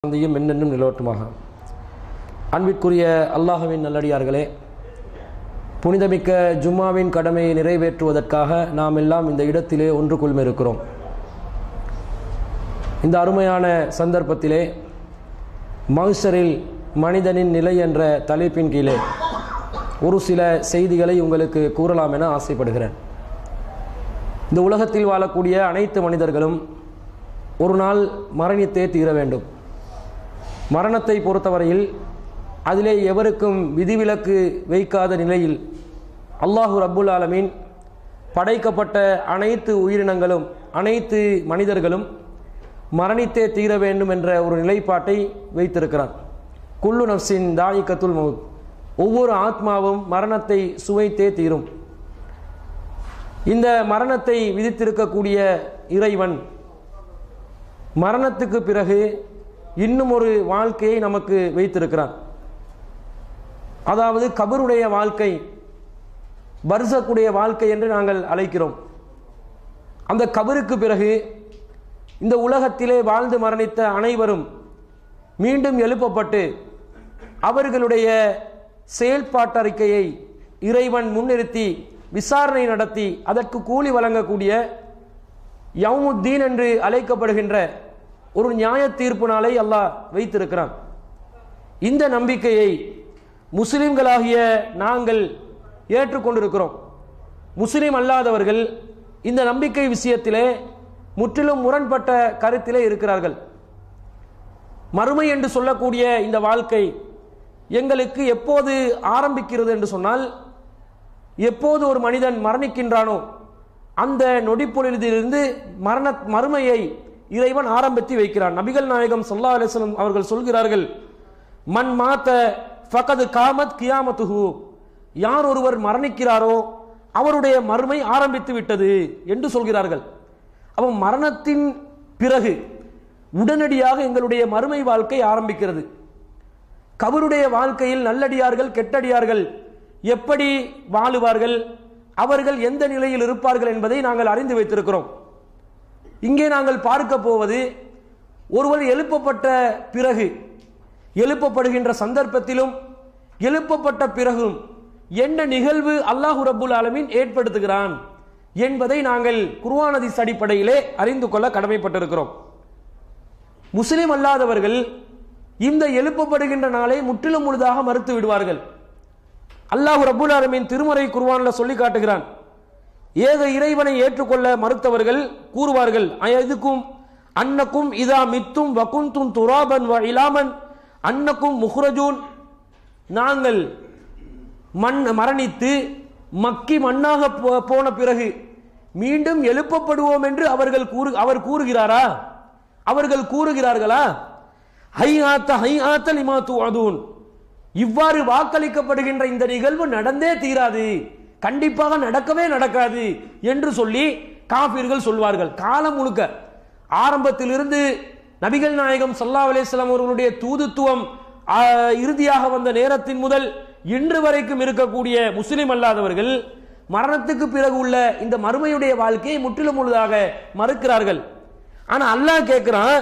சாந்தியும் என்னென்னும் நிலவட்டுமாக அன்பிற்குரிய அல்லாஹுவின் நல்லடியார்களே புனிதமிக்க ஜும்மாவின் கடமையை நிறைவேற்றுவதற்காக நாம் எல்லாம் இந்த இடத்திலே ஒன்று கொள்மிருக்கிறோம் இந்த அருமையான சந்தர்ப்பத்திலே மகுசரில் மனிதனின் நிலை என்ற தலைப்பின் கீழே ஒரு சில செய்திகளை உங்களுக்கு கூறலாம் என ஆசைப்படுகிறேன் இந்த உலகத்தில் வாழக்கூடிய அனைத்து மனிதர்களும் ஒரு நாள் மரணித்தே தீர வேண்டும் மரணத்தை பொறுத்தவரையில் அதிலே எவருக்கும் விதிவிலக்கு வைக்காத நிலையில் அல்லாஹு ரப்புல் ஆலமீன் படைக்கப்பட்ட அனைத்து உயிரினங்களும் அனைத்து மனிதர்களும் மரணித்தே தீர வேண்டும் என்ற ஒரு நிலைப்பாட்டை வைத்திருக்கிறான் குல்லு நப்சின் தாயிக்கத்துல் மவுத் ஒவ்வொரு ஆத்மாவும் மரணத்தை சுவைத்தே தீரும் இந்த மரணத்தை விதித்திருக்கக்கூடிய இறைவன் மரணத்துக்கு பிறகு இன்னும் ஒரு வாழ்க்கையை நமக்கு வைத்திருக்கிறான் அதாவது கபருடைய வாழ்க்கை பர்சக்குடைய வாழ்க்கை என்று நாங்கள் அழைக்கிறோம் அந்த கபருக்கு பிறகு இந்த உலகத்திலே வாழ்ந்து மரணித்த அனைவரும் மீண்டும் எழுப்பப்பட்டு அவர்களுடைய செயல்பாட்டறிக்கையை இறைவன் முன்னிறுத்தி விசாரணை நடத்தி அதற்கு கூலி வழங்கக்கூடிய யவுமுத்தீன் என்று அழைக்கப்படுகின்ற ஒரு நியாய தீர்ப்பு நாளை அல்லாஹ் வைத்திருக்கிறான் இந்த நம்பிக்கையை முஸ்லிம்களாகிய நாங்கள் ஏற்றுக்கொண்டிருக்கிறோம் முஸ்லிம் அல்லாதவர்கள் இந்த நம்பிக்கை விஷயத்திலே முற்றிலும் முரண்பட்ட கருத்திலே இருக்கிறார்கள் மறுமை என்று சொல்லக்கூடிய இந்த வாழ்க்கை எங்களுக்கு எப்போது ஆரம்பிக்கிறது என்று சொன்னால் எப்போது ஒரு மனிதன் மரணிக்கின்றானோ அந்த நொடிப்பொழுதிலிருந்து மரண மறுமையை இறைவன் ஆரம்பித்து வைக்கிறான் நபிகள் நாயகம் சொல்லா அலிஸ்லம் அவர்கள் சொல்கிறார்கள் மண் மாத்த ஃபகது காமத் கியாமத்துஹு யார் ஒருவர் மரணிக்கிறாரோ அவருடைய மறுமை ஆரம்பித்து விட்டது என்று சொல்கிறார்கள் அவன் மரணத்தின் பிறகு உடனடியாக எங்களுடைய மறுமை வாழ்க்கை ஆரம்பிக்கிறது கபருடைய வாழ்க்கையில் நல்லடியார்கள் கெட்டடியார்கள் எப்படி வாழுவார்கள் அவர்கள் எந்த நிலையில் இருப்பார்கள் என்பதை நாங்கள் அறிந்து வைத்திருக்கிறோம் இங்கே நாங்கள் பார்க்க போவது ஒருவர் எழுப்பப்பட்ட பிறகு எழுப்பப்படுகின்ற சந்தர்ப்பத்திலும் எழுப்பப்பட்ட பிறகும் என்ன நிகழ்வு அல்லாஹு ரப்புல் ஆலமீன் ஏற்படுத்துகிறான் என்பதை நாங்கள் குர்வானதிஸ் அடிப்படையிலே அறிந்து கொள்ள கடமைப்பட்டிருக்கிறோம் முஸ்லிம் அல்லாதவர்கள் இந்த எழுப்பப்படுகின்ற நாளை முற்றிலும் முழுதாக மறுத்து விடுவார்கள் அல்லாஹு ரப்புல் ஆலமீன் திருமறை குர்வானில் சொல்லி காட்டுகிறான் ஏக இறைவனை ஏற்றுக்கொள்ள மறுத்தவர்கள் கூறுவார்கள் இதுக்கும் அன்னக்கும் இதா மித்தும் வகுந்தும் துராபன் வ இலாமன் அன்னக்கும் முஹ்ரஜூன் நாங்கள் மண் மரணித்து மக்கி மண்ணாக போன பிறகு மீண்டும் எழுப்பப்படுவோம் என்று அவர்கள் கூறு அவர் கூறுகிறாரா அவர்கள் கூறுகிறார்களா ஹை ஆத்த ஹை ஆத்த லிமாத்து அதூன் இவ்வாறு வாக்களிக்கப்படுகின்ற இந்த நிகழ்வு நடந்தே தீராது கண்டிப்பாக நடக்கவே நடக்காது என்று சொல்லி காபிர்கள் சொல்வார்கள் காலம் முழுக்க ஆரம்பத்திலிருந்து நபிகள் நாயகம் சல்லா அலிஸ்லாம் அவர்களுடைய தூதுத்துவம் இறுதியாக வந்த நேரத்தின் முதல் இன்று வரைக்கும் இருக்கக்கூடிய முஸ்லிம் அல்லாதவர்கள் மரணத்துக்கு பிறகு உள்ள இந்த மறுமையுடைய வாழ்க்கையை முற்றிலும் முழுதாக மறுக்கிறார்கள் ஆனா அல்லாஹ் கேட்கிறான்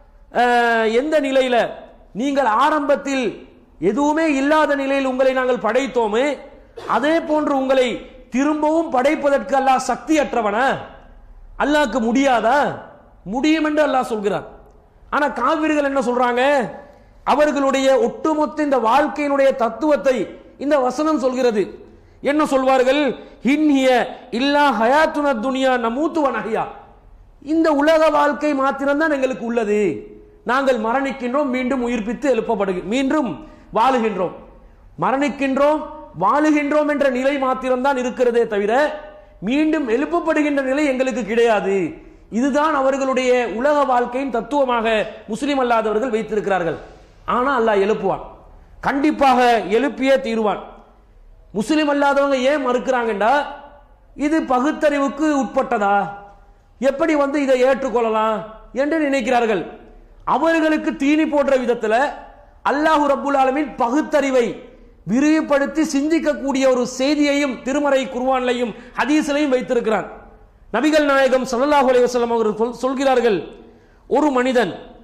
எந்த நிலையில நீங்கள் ஆரம்பத்தில் எதுவுமே இல்லாத நிலையில் உங்களை நாங்கள் படைத்தோமே அதே போன்று உங்களை திரும்பவும் படைப்பதற்கு அல்லாஹ் சக்தியற்றவன அல்லாஹ்க்கு முடியாதா முடியும் என்று அல்லாஹ் சொல்கிறார் ஆனா காவிர்கள் என்ன சொல்றாங்க அவர்களுடைய ஒட்டுமொத்த இந்த வாழ்க்கையினுடைய தத்துவத்தை இந்த வசனம் சொல்கிறது என்ன சொல்வார்கள் ஹின்ஹிய இல்லா ஹயாத்துன துனியா நமூத்து வனஹியா இந்த உலக வாழ்க்கை மாத்திரம்தான் எங்களுக்கு உள்ளது நாங்கள் மரணிக்கின்றோம் மீண்டும் உயிர்ப்பித்து எழுப்பப்படுக மீண்டும் வாழுகின்றோம் மரணிக்கின்றோம் வாழுகின்றோம் என்ற நிலை மாத்திரம்தான் இருக்கிறதே தவிர மீண்டும் எழுப்பப்படுகின்ற நிலை எங்களுக்கு கிடையாது இதுதான் அவர்களுடைய உலக வாழ்க்கையின் தத்துவமாக முஸ்லிம் அல்லாதவர்கள் வைத்திருக்கிறார்கள் ஆனா அல்லாஹ் எழுப்புவான் கண்டிப்பாக எழுப்பியே தீருவான் முஸ்லிம் அல்லாதவங்க ஏன் மறுக்கிறாங்கண்டா இது பகுத்தறிவுக்கு உட்பட்டதா எப்படி வந்து இதை ஏற்றுக்கொள்ளலாம் என்று நினைக்கிறார்கள் அவர்களுக்கு தீனி போன்ற விதத்தில் அல்லாஹு ரப்புல் ஆலமின் பகுத்தறிவை விரிவுபடுத்தி சிந்திக்கக்கூடிய ஒரு செய்தியையும் திருமறை குர்வான்லையும் ஹதீஸ்லையும் வைத்திருக்கிறான் நபிகள் நாயகம் ஸல்லல்லாஹு அலைஹி வஸல்லம் அவர்கள் சொல்- சொல்கிறார்கள் ஒரு மனிதன்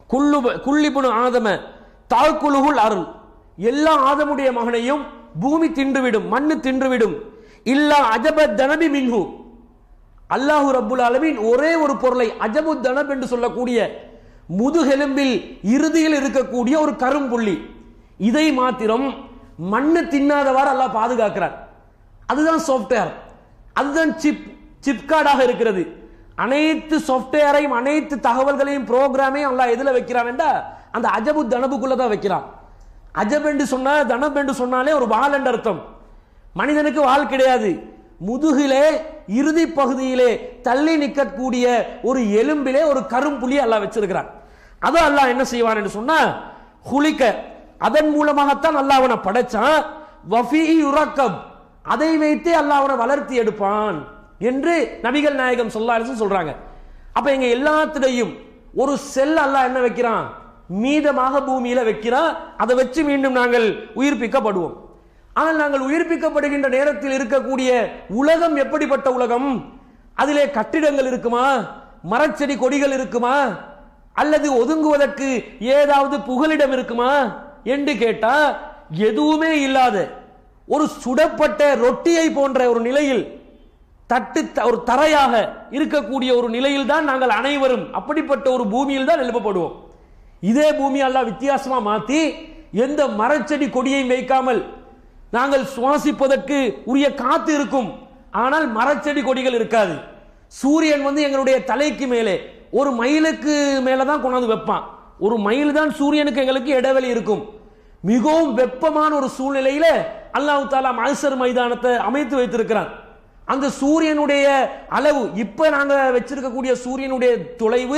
குள்ளு குள்ளிபுனு ஆதம தாக்குலுகுல் அருள் எல்லா ஆதமுடைய மகனையும் பூமி தின்றுவிடும் மண்ணு தின்றுவிடும் இல்லா அஜப தனபி மின்ஹு அல்லாஹு ரப்புல் ஆலமீன் ஒரே ஒரு பொருளை அஜபு தனப் என்று சொல்லக்கூடிய முதுகெலும்பில் இறுதியில் இருக்கக்கூடிய ஒரு கரும்புள்ளி இதை மாத்திரம் மண்ணு தின்னாதவாறு அல்லாஹ் பாதுகாக்கிறார் அதுதான் சாஃப்ட்வேர் அதுதான் சிப் சிப் கார்டாக இருக்கிறது அனைத்து சாஃப்ட்வேரையும் அனைத்து தகவல்களையும் ப்ரோக்ராமையும் அல்லாஹ் எதுல வைக்கிறான் என்றா அந்த அஜபு தனபுக்குள்ள தான் வைக்கிறான் அஜப் என்று சொன்னா தனப் என்று சொன்னாலே ஒரு வால் என்ற அர்த்தம் மனிதனுக்கு வால் கிடையாது முதுகிலே இறுதி பகுதியிலே தள்ளி நிற்கக்கூடிய ஒரு எலும்பிலே ஒரு கரும்புலி அல்லாஹ் வச்சிருக்கிறான் அதை அல்லாஹ் என்ன செய்வான் என்று சொன்னா ஹுலிக்க அதன் மூலமாகத்தான் அல்லாஹ் அவனை படைச்சான் வஃபி யுரக்கப் அதை வைத்தே அல்லாஹ் அவனை வளர்த்தி எடுப்பான் என்று நபிகள் நாயகம் சொல்லாலும் சொல்றாங்க அப்ப எங்க எல்லாத்திலையும் ஒரு செல் அல்லாஹ் என்ன வைக்கிறான் மீதமாக பூமியில வைக்கிறான் அதை வச்சு மீண்டும் நாங்கள் உயிர்ப்பிக்கப்படுவோம் ஆனால் நாங்கள் உயிர்ப்பிக்கப்படுகின்ற நேரத்தில் இருக்கக்கூடிய உலகம் எப்படிப்பட்ட உலகம் அதிலே கட்டிடங்கள் இருக்குமா மரச்செடி கொடிகள் இருக்குமா அல்லது ஒதுங்குவதற்கு ஏதாவது புகலிடம் இருக்குமா என்று கேட்டா எதுவுமே இல்லாத ஒரு சுடப்பட்ட ரொட்டியை போன்ற ஒரு நிலையில் தட்டு த- ஒரு தரையாக இருக்கக்கூடிய ஒரு நிலையில் தான் நாங்கள் அனைவரும் அப்படிப்பட்ட ஒரு பூமியில் தான் எழுப்பப்படுவோம் இதே பூமி அல்லாஹ் வித்தியாசமா மாத்தி எந்த மரச்செடி கொடியையும் வைக்காமல் நாங்கள் சுவாசிப்பதற்கு உரிய காத்து இருக்கும் ஆனால் மரச்செடி கொடிகள் இருக்காது சூரியன் வந்து எங்களுடைய தலைக்கு மேலே ஒரு மைலுக்கு மேல தான் கொண்டாந்து வைப்பான் ஒரு மைல் தான் சூரியனுக்கு எங்களுக்கு இடைவெளி இருக்கும் மிகவும் வெப்பமான ஒரு சூழ்நிலையில அல்லாஹ் தாலா மல்சர் மைதானத்தை அமைத்து வைத்திருக்கிறான் அந்த சூரியனுடைய அளவு இப்ப நாங்க வச்சிருக்கக்கூடிய சூரியனுடைய தொலைவு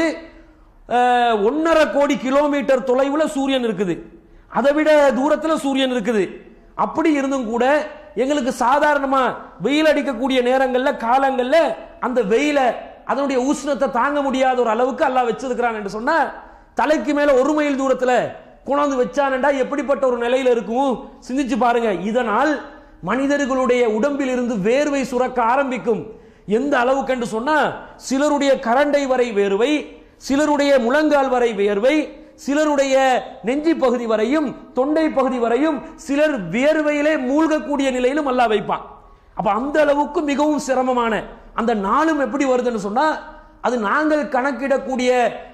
அஹ், ஒன்னரை கோடி கிலோமீட்டர் தொலைவுல சூரியன் இருக்குது அதை விட தூரத்துல சூரியன் இருக்குது அப்படி இருந்தும் கூட எங்களுக்கு சாதாரணமா வெயில் அடிக்கக்கூடிய நேரங்கள்ல காலங்கள்ல அந்த வெயில அதனுடைய உஷ்ணத்தை தாங்க முடியாத ஒரு அளவுக்கு அல்லாஹ் வச்சிருக்கிறான் என்று சொன்னா தலைக்கு மேல ஒரு மைல் தூரத்துல கொண்டாந்து வச்சானண்டா எப்படிப்பட்ட ஒரு நிலையில இருக்கும் சிந்திச்சு பாருங்க இதனால் மனிதர்களுடைய உடம்பில் இருந்து வேர்வை சுரக்க ஆரம்பிக்கும் எந்த அளவுக்கு என்று சொன்னா சிலருடைய கரண்டை வரை வேர்வை சிலருடைய முழங்கால் வரை வேர்வை சிலருடைய நெஞ்சி பகுதி வரையும் தொண்டை பகுதி வரையும் சிலர் வியர்வையிலே மூழ்கக்கூடிய நிலையிலும் அல்லாஹ் வைப்பான் அப்ப அந்த அளவுக்கு மிகவும் சிரமமான அந்த நாளும் எப்படி வருதுன்னு சொன்னா அது நாங்கள் கணக்கிடக்கூடிய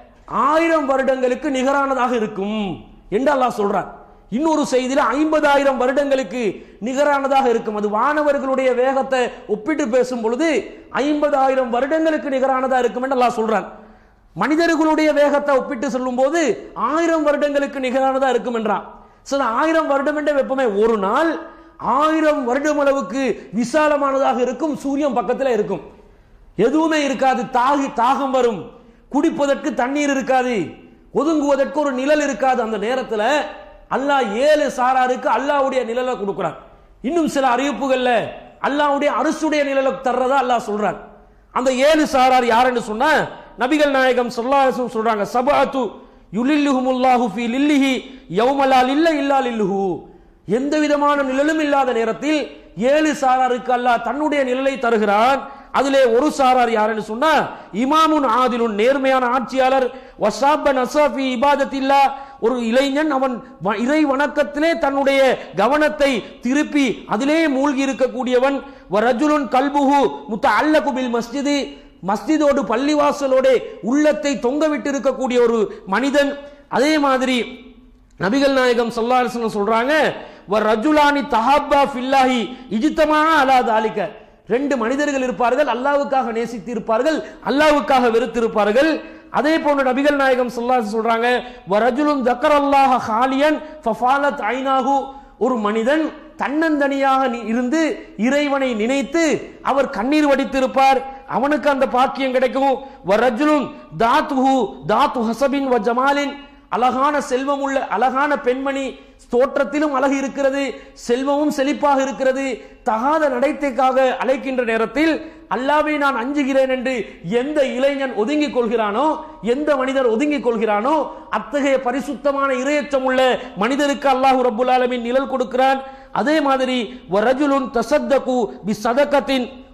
ஆயிரம் வருடங்களுக்கு நிகரானதாக இருக்கும் என்று அல்லாஹ் சொல்றான் இன்னொரு செய்தியில ஐம்பதாயிரம் வருடங்களுக்கு நிகரானதாக இருக்கும் அது வானவர்களுடைய வேகத்தை ஒப்பிட்டு பேசும் பொழுது ஐம்பதாயிரம் வருடங்களுக்கு நிகரானதா இருக்கும் என்று அல்லாஹ் சொல்றான் மனிதர்களுடைய வேகத்தை ஒப்பிட்டு சொல்லும் போது ஆயிரம் வருடங்களுக்கு நிகரானதா இருக்கும் என்றான் சில ஆயிரம் வருடம் என்ற வெப்பமே ஒரு நாள் ஆயிரம் வருடம் அளவுக்கு விசாலமானதாக இருக்கும் சூரியன் பக்கத்துல இருக்கும் எதுவுமே இருக்காது தாகி தாகம் வரும் குடிப்பதற்கு தண்ணீர் இருக்காது ஒதுங்குவதற்கு ஒரு நிழல் இருக்காது அந்த நேரத்துல அல்லாஹ் ஏழு சாராருக்கு அல்லாஹ்வுடைய நிழலை கொடுக்கிறான் இன்னும் சில அறிவிப்புகள்ல அல்லாஹ்வுடைய அரசுடைய நிழலை தர்றதா அல்லாஹ் சொல்றான் அந்த ஏழு சாரார் யாருன்னு சொன்னா நபிகள் நாயகம் ஸல்லல்லாஹு சொல்றாங்க சபாத்து யுலில்லுஹுமுல்லாஹு ஃபீ லில்லிஹி யௌமலா லில்ல இல்லா லில்லுஹு எந்த விதமான நிழலும் இல்லாத நேரத்தில் ஏழு சாராருக்கு அல்லாஹ் தன்னுடைய நிழலை தருகிறான் அதிலே ஒரு சாரார் யாருன்னு சொன்னா இமாமுன் ஆதிலுன் நேர்மையான ஆட்சியாளர் வசாப நசாஃபி இபாதத்தில்லா ஒரு இளைஞன் அவன் வ- இறை வணக்கத்திலே தன்னுடைய கவனத்தை திருப்பி அதிலே மூழ்கி இருக்கக்கூடியவன் ரஜுலுன் கல்புஹு முத்த அல்லகு பில் மஸ்ஜிது மஸ்ஜிதோடு பள்ளிவாசலோட உள்ளத்தை தொங்க விட்டு இருக்கக்கூடிய ஒரு மனிதன் அதே மாதிரி நபிகள் நாயகம் ஸல்லல்லாஹு அலைஹி வஸல்லம் சொல்றாங்க வ ரஜுலானி தஹப்பா ஃபில்லாஹி இஜ்தமா அலா தாலிக ரெண்டு மனிதர்கள் இருப்பார்கள் அல்லாஹ்வுக்காக நேசித்து இருப்பார்கள் அல்லாஹ்வுக்காக வெறுத்திருப்பார்கள் அதே போன்று நபிகள் நாயகம் ஸல்லல்லாஹு அலைஹி வஸல்லம் சொல்றாங்க வ ரஜுலுன் தக்கரல்லாஹ ஹாலியன் ஃபஃபாலத் ஐனாஹு ஒரு மனிதன் தன்னந்தனியாக நி- இருந்து இறைவனை நினைத்து அவர் கண்ணீர் வடித்திருப்பார் அவனுக்கு அந்த பாக்கியம் கிடைக்கும் வரஜுலுன் தாத்துஹு தாத்து ஹசபின் வ ஜமாலின் அழகான செல்வம் உள்ள அழகான பெண்மணி தோற்றத்திலும் அழகு இருக்கிறது செல்வமும் செழிப்பாக இருக்கிறது தகாத நடைத்தைக்காக அழைக்கின்ற நேரத்தில் அல்லாவை நான் அஞ்சுகிறேன் என்று எந்த இளைஞன் ஒதுங்கிக் கொள்கிறானோ எந்த மனிதர் ஒதுங்கிக் கொள்கிறானோ அத்தகைய பரிசுத்தமான இரையச்சம் உள்ள மனிதருக்கு அல்லாஹ் ரப்புல் ஆலமீன் நிழல் கொடுக்கிறான் அதே மாதிரி வரஜுலுன் தசத்தகு பி சதகத்தின்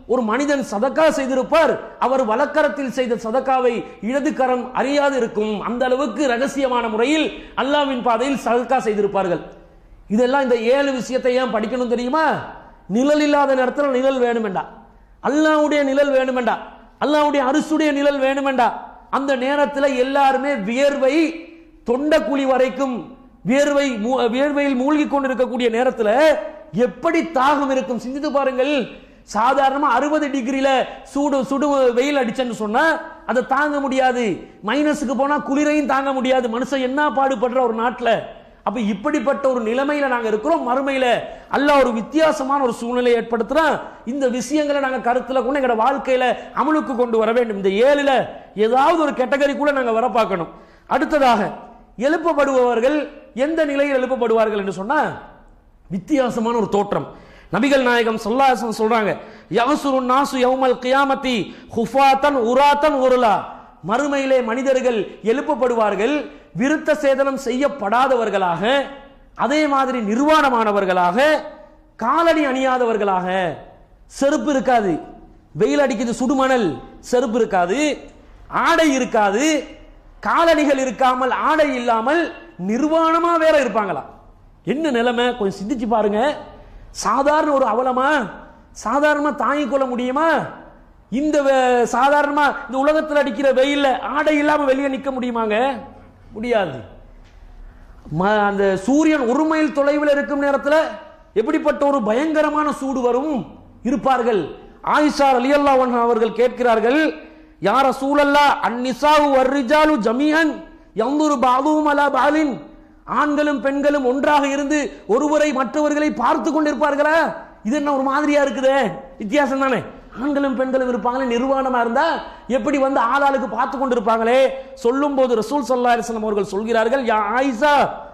ஒரு மனிதன் சதக்கா செய்திருப்பார் அவர் வலக்கரத்தில் செய்த சதக்காவை இடது கரம் அறியாது இருக்கும் அந்த அளவுக்கு ரகசியமான முறையில் அல்லாவின் பாதையில் சதக்கா செய்திருப்பார்கள் இதெல்லாம் இந்த ஏழு விஷயத்தை ஏன் படிக்கணும் தெரியுமா நிழல் இல்லாத நேரத்தில் நிழல் வேணுமெண்டா அல்லாவுடைய நிழல் வேணுமெண்டா அல்லாவுடைய அரசுடைய நிழல் வேணுமெண்டா அந்த நேரத்தில் எல்லாருமே வியர்வை தொண்டக்குழி வரைக்கும் வியர்வை மூ- வியர்வையில் மூழ்கி கொண்டிருக்கக்கூடிய நேரத்தில் எப்படி தாகம் இருக்கும் சிந்தித்து பாருங்கள் சாதாரணமா அறுபது டிகிரில சூடு சுடு வெயில் அடிச்சேன்னு சொன்னா அதை தாங்க முடியாது மைனஸுக்கு போனா குளிரையும் தாங்க முடியாது மனுஷன் என்ன பாடுபடுற ஒரு நாட்டுல அப்ப இப்படிப்பட்ட ஒரு நிலைமையில நாங்க இருக்கிறோம் மறுமையில அல்லாஹ் ஒரு வித்தியாசமான ஒரு சூழ்நிலை ஏற்படுத்துறான் இந்த விஷயங்களை நாங்க கருத்துல கொண்டு எங்களோட வாழ்க்கையில அமலுக்கு கொண்டு வர வேண்டும் இந்த ஏழுல ஏதாவது ஒரு கேட்டகரிக்குள்ள நாங்க வர பார்க்கணும் அடுத்ததாக எழுப்பப்படுபவர்கள் எந்த நிலையில் எழுப்பப்படுவார்கள் என்று சொன்னா வித்தியாசமான ஒரு தோற்றம் நபிகள் நாயகம் சொல்லாசன் சொல்றாங்க யவசுரு நாசு யௌமல் கியாமத்தி ஹுஃபாத்தன் உராத்தன் உருலா மறுமையிலே மனிதர்கள் எழுப்பப்படுவார்கள் விருத்த சேதனம் செய்யப்படாதவர்களாக அதே மாதிரி நிர்வாணமானவர்களாக காலணி அணியாதவர்களாக செருப்பு இருக்காது வெயில் அடிக்குது சுடுமணல் செருப்பு இருக்காது ஆடை இருக்காது காலணிகள் இருக்காமல் ஆடை இல்லாமல் நிர்வாணமா வேற இருப்பாங்களா என்ன நிலைமை கொஞ்சம் சிந்திச்சு பாருங்க சாதாரண ஒரு அவலமா சாதாரணமா தாங்கிக் கொள்ள முடியுமா இந்த வெ- சாதாரணமா இந்த உலகத்தில் அடிக்கிற வெயில்ல ஆடை இல்லாம வெளியே நிக்க முடியுமாங்க முடியாது ம- அந்த சூரியன் ஒரு மைல் தொலைவில் இருக்கும் நேரத்தில் எப்படிப்பட்ட ஒரு பயங்கரமான சூடு வரும் இருப்பார்கள் ஆயிஷா அலியல்லா அவர்கள் கேட்கிறார்கள் யார சூழல்லா அந்நிசாவு வர்ரிஜாலு ஜமியன் யந்துரு பாபுவும் அலா பாலின் ஆண்களும் பெண்களும் ஒன்றாக இருந்து ஒருவரை மற்றவர்களை பார்த்து கொண்டிருப்பார்களா இது என்ன ஒரு மாதிரியா இருக்குதே வித்தியாசம் தானே ஆண்களும் பெண்களும் இருப்பாங்களே நிர்வாணமா இருந்தா எப்படி வந்து ஆளாளுக்கு பார்த்து கொண்டிருப்பாங்களே சொல்லும் போது ரசூல் சல்லா அலிஸ்லாம் அவர்கள் சொல்கிறார்கள் யா ஆயிஷா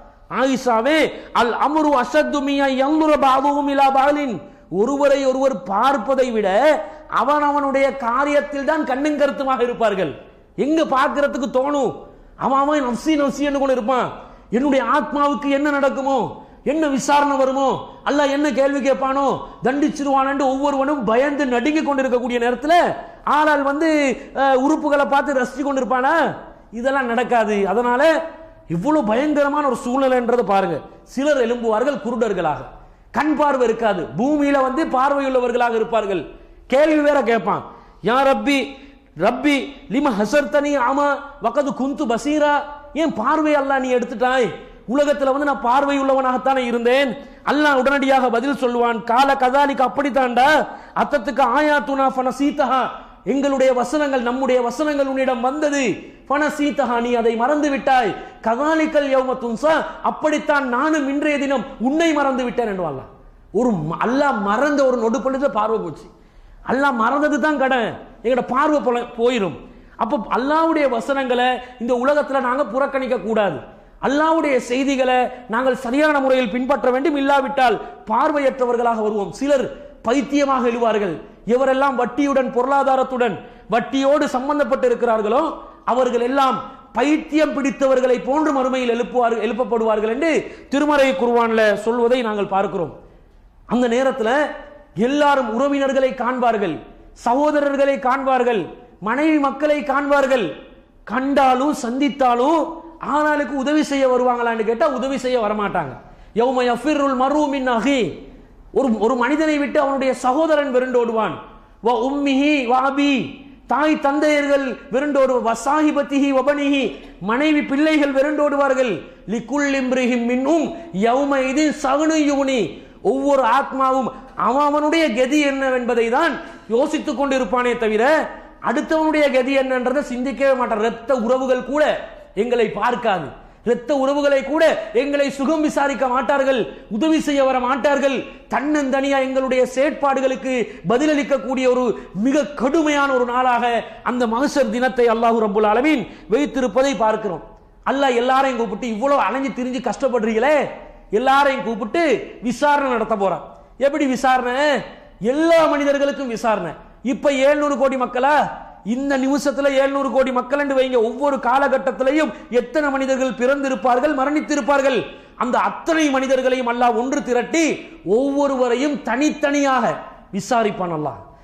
ஆயிஷாவே அல் அம்ரு அஷத்துமியா யங்குர பாபுவும் இலா பாலின் ஒருவரை ஒருவர் பார்ப்பதை விட அவன் அவனுடைய காரியத்தில் தான் கண்ணும் கருத்துமாக இருப்பார்கள் எங்க பார்க்கிறதுக்கு தோணும் அவன் அவன் நப்சி நப்சின்னு கூட இருப்பான் என்னுடைய ஆத்மாவுக்கு என்ன நடக்குமோ என்ன விசாரணை வருமோ அல்லாஹ் என்ன கேள்வி கேட்பானோ தண்டிச்சிருவானு ஒவ்வொருவனும் பயந்து நடுங்கி கொண்டிருக்கக்கூடிய நேரத்தில் ஆளால் வந்து அஹ், உறுப்புகளை பார்த்து ரசிச்சு கொண்டிருப்பானா இதெல்லாம் நடக்காது அதனால இவ்வளவு பயங்கரமான ஒரு சூழ்நிலைன்றதை பாருங்க சிலர் எழும்புவார்கள் குருடர்களாக கண் பார்வை இருக்காது பூமியில வந்து பார்வையுள்ளவர்களாக இருப்பார்கள் கேள்வி வேற கேட்பான் யா ரப்பி ரப்பி லிம ஹசர்தனி ஆமா வகது குந்து பசீரா ஏன் பார்வை அல்லாஹ் நீ எடுத்துட்டாய் உலகத்துல வந்து நான் பார்வை உள்ளவனாகத்தானே இருந்தேன் அல்லாஹ் உடனடியாக பதில் சொல்லுவான் கால கதாலிக்கு அப்படித்தான்டா அத்தத்துக்கு ஆயாத்துனா ஃபனசீதஹா எங்களுடைய வசனங்கள் நம்முடைய வசனங்கள் உன்னிடம் வந்தது ஃபனசீதஹா நீ அதை மறந்து விட்டாய் கதாலிக்கல் யௌம துன்சா அப்படித்தான் நானும் இன்றைய தினம் உன்னை மறந்து விட்டேன் என்றுவாங்க ஒரு ம- அல்லாஹ் மறந்த ஒரு நொடு பொழுது பார்வை போச்சு அல்லாஹ் மறந்தது தான் கடன் எங்களோட பார்வை போல- போயிடும் அப்போ அல்லாஹ்வுடைய வசனங்களை இந்த உலகத்துல நாங்க புறக்கணிக்க கூடாது அல்லாஹ்வுடைய செய்திகளை நாங்கள் சரியான முறையில் பின்பற்ற வேண்டும் இல்லாவிட்டால் பார்வையற்றவர்களாக வருவோம் சிலர் பைத்தியமாக எழுவார்கள் எவரெல்லாம் வட்டியுடன் பொருளாதாரத்துடன் வட்டியோடு சம்பந்தப்பட்டு இருக்கிறார்களோ அவர்கள் எல்லாம் பைத்தியம் பிடித்தவர்களை போன்று மறுமையில் எழுப்புவார் எழுப்பப்படுவார்கள் என்று திருமறை குர்ஆன்ல சொல்வதை நாங்கள் பார்க்கிறோம் அந்த நேரத்தில் எல்லாரும் உறவினர்களை காண்பார்கள் சகோதரர்களை காண்பார்கள் மனைவி மக்களை காண்பார்கள் கண்டாலும் சந்தித்தாலும் ஆனாளுக்கு உதவி செய்ய வருவாங்களான்னு கேட்டா உதவி செய்ய வரமாட்டாங்க யௌம யஃபிருல் மர்ஹூமின் அஹி ஒரு ஒரு மனிதனை விட்டு அவனுடைய சகோதரன் விருண்டோடுவான் வ உம்மிஹி வ அபி தாய் தந்தையர்கள் விருண்டோடு வசாஹிபத்திஹி வபனிஹி மனைவி பிள்ளைகள் விருண்டோடுவார்கள் லிக்குல் இம்ரிஹிம் மின்னும் யௌம இது சகுனு யூனி ஒவ்வொரு ஆத்மாவும் அவன் அவனுடைய கதி என்னவென்பதை தான் யோசித்துக் கொண்டிருப்பானே தவிர அடுத்தவனுடைய கதி என்னன்றதை சிந்திக்கவே மாட்டான் இரத்த உறவுகள் கூட எங்களை பார்க்காது இரத்த உறவுகளை கூட எங்களை சுகம் விசாரிக்க மாட்டார்கள் உதவி செய்ய வர மாட்டார்கள் தன்னந்தனியா எங்களுடைய செயற்பாடுகளுக்கு பதிலளிக்கக்கூடிய ஒரு மிக கடுமையான ஒரு நாளாக அந்த மகசர் தினத்தை அல்லாஹு ரப்புல் ஆலமீன் வைத்திருப்பதை பார்க்கிறோம் அல்லாஹ் எல்லாரையும் கூப்பிட்டு இவ்வளவு அலைஞ்சு திரிஞ்சு கஷ்டப்படுறீங்களே எல்லாரையும் கூப்பிட்டு விசாரணை நடத்த போறான் எப்படி விசாரணை எல்லா மனிதர்களுக்கும் விசாரணை இப்ப 700 கோடி மக்களா இந்த நிமிஷத்துல 700 கோடி மக்கள் என்று வைங்க ஒவ்வொரு காலகட்டத்திலையும் எத்தனை மனிதர்கள் பிறந்திருப்பார்கள் மரணித்திருப்பார்கள் அந்த அத்தனை மனிதர்களையும் அல்லாஹ் ஒன்று திரட்டி ஒவ்வொருவரையும் தனித்தனியாக விசாரிப்பான் அல்லாஹ்